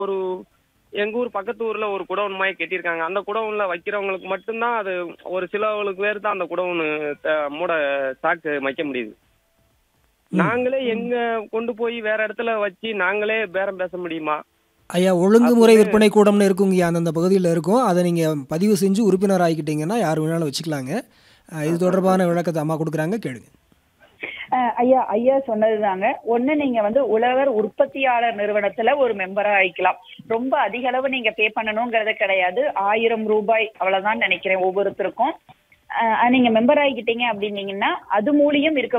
ஒரு எங்க ஊர் பக்கத்து ஊர்ல ஒரு குடவுன் மாதிரி கட்டியிருக்காங்க அந்த குடவுன்ல வைக்கிறவங்களுக்கு மட்டும்தான் அது ஒரு சிலவங்களுக்கு பேர் தான் அந்த குடவுன் மூட ஸ்டாக்கு வைக்க முடியுது நாங்களே எங்க கொண்டு போய் வேற இடத்துல வச்சு நாங்களே பேரம் பேச முடியுமா ஐயா ஒழுங்குமுறை அது- விற்பனை கூடம்னு இருக்குங்கய்யா அந்தந்த பகுதியில் இருக்கும் அதை நீங்கள் பதிவு செஞ்சு உறுப்பினர் ஆகிக்கிட்டீங்கன்னா யார் வேணாலும் வச்சுக்கலாங்க அஹ் இது தொடர்பான விளக்கத்தை அம்மா கொடுக்குறாங்க கேளுங்க அஹ் ஐயா ஐயா சொன்னதுதாங்க ஒண்ணு நீங்க வந்து உழவர் உற்பத்தியாளர் நிறுவனத்துல ஒரு மெம்பரா ஆயிக்கலாம் ரொம்ப அதிக அளவு நீங்க பே பண்ணணுங்கிறது கிடையாது ஆயிரம் ரூபாய் அவ்வளவுதான் நினைக்கிறேன் ஒவ்வொருத்தருக்கும் அஹ் நீங்க மெம்பர் ஆகிக்கிட்டீங்க அப்படின்னீங்கன்னா அது மூலியம் இருக்க